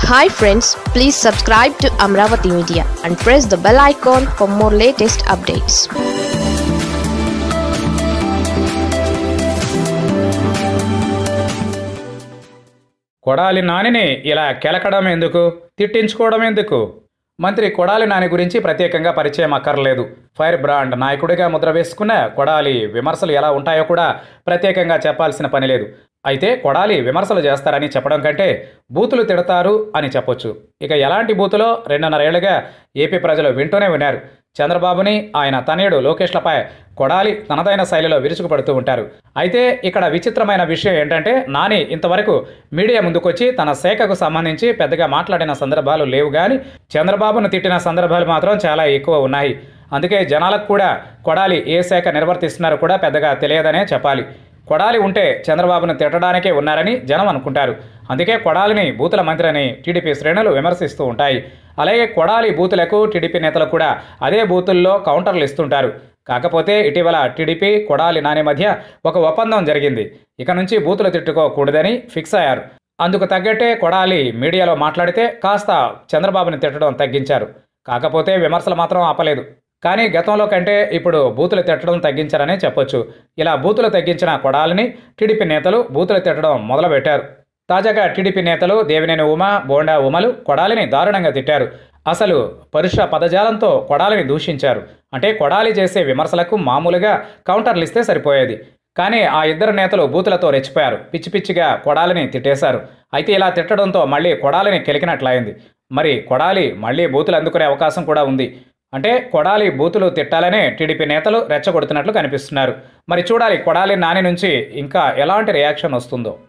hi friends please subscribe to Amaravati media and press the bell icon for more latest updates Kodali నానిని ఇలా కెలకడం ఎందుకు తిట్టించుకోవడం ఎందుకు మంత్రి కొడాలి నాని గురించి ప్రత్యేకంగా పరిచయం అక్కర్లేదు ఫైర్ బ్రాండ్ నాయకుడిగా ముద్ర వేసుకున్న కొడాలి విమర్శలు ఎలా ఉంటాయో కూడా ప్రత్యేకంగా చెప్పాల్సిన పని లేదు అయితే కొడాలి విమర్శలు చేస్తారని చెప్పడం కంటే బూతులు తిడతారు అని చెప్పొచ్చు ఇక ఎలాంటి బూతులో రెండున్నరేళ్లుగా ఏపీ ప్రజలు వింటూనే విన్నారు చంద్రబాబుని ఆయన తనయుడు లోకేష్లపై కొడాలి తనదైన శైలిలో విరుచుకుపడుతూ ఉంటారు అయితే ఇక్కడ విచిత్రమైన విషయం ఏంటంటే నాని ఇంతవరకు మీడియా ముందుకొచ్చి తన శాఖకు సంబంధించి పెద్దగా మాట్లాడిన సందర్భాలు లేవు కానీ చంద్రబాబును తిట్టిన సందర్భాలు మాత్రం చాలా ఎక్కువ ఉన్నాయి అందుకే జనాలకు కూడా కొడాలి ఏ శాఖ నిర్వర్తిస్తున్నారో కూడా పెద్దగా తెలియదనే చెప్పాలి కొడాలి ఉంటే చంద్రబాబును తిట్టడానికే ఉన్నారని జనం అనుకుంటారు అందుకే కొడాలిని బూతుల మంత్రి అని టీడీపీ శ్రేణులు విమర్శిస్తూ ఉంటాయి అలాగే కొడాలి బూతులకు టీడీపీ నేతలు కూడా అదే బూతుల్లో కౌంటర్లు ఇస్తుంటారు కాకపోతే ఇటీవల టీడీపీ కొడాలి నాని మధ్య ఒక ఒప్పందం జరిగింది ఇక నుంచి బూతులు తిట్టుకోకూడదని ఫిక్స్ అయ్యారు అందుకు తగ్గట్టే కొడాలి మీడియాలో మాట్లాడితే కాస్త చంద్రబాబుని తిట్టడం తగ్గించారు కాకపోతే విమర్శలు మాత్రం ఆపలేదు కానీ గతంలో కంటే ఇప్పుడు బూతులు తిట్టడం తగ్గించారనే చెప్పొచ్చు ఇలా బూతులు తగ్గించిన కొడాలిని టీడీపీ నేతలు బూతులు తిట్టడం మొదలుపెట్టారు తాజాగా టీడీపీ నేతలు దేవినేని ఉమ బోండా ఉమలు కొడాలిని దారుణంగా తిట్టారు అసలు పరుష పదజాలంతో కొడాలిని దూషించారు అంటే కొడాలి చేసే విమర్శలకు మామూలుగా కౌంటర్లు ఇస్తే సరిపోయేది కానీ ఆ ఇద్దరు నేతలు బూతులతో రెచ్చిపోయారు పిచ్చి పిచ్చిగా కొడాలిని తిట్టేశారు అయితే ఇలా తిట్టడంతో మళ్ళీ కొడాలిని కెలికినట్లయింది మరి కొడాలి మళ్ళీ బూతులు అందుకునే అవకాశం కూడా ఉంది అంటే కొడాలి బూతులు తిట్టాలనే టీడీపీ నేతలు రెచ్చగొడుతున్నట్లు కనిపిస్తున్నారు మరి చూడాలి కొడాలి నాని నుంచి ఇంకా ఎలాంటి రియాక్షన్ వస్తుందో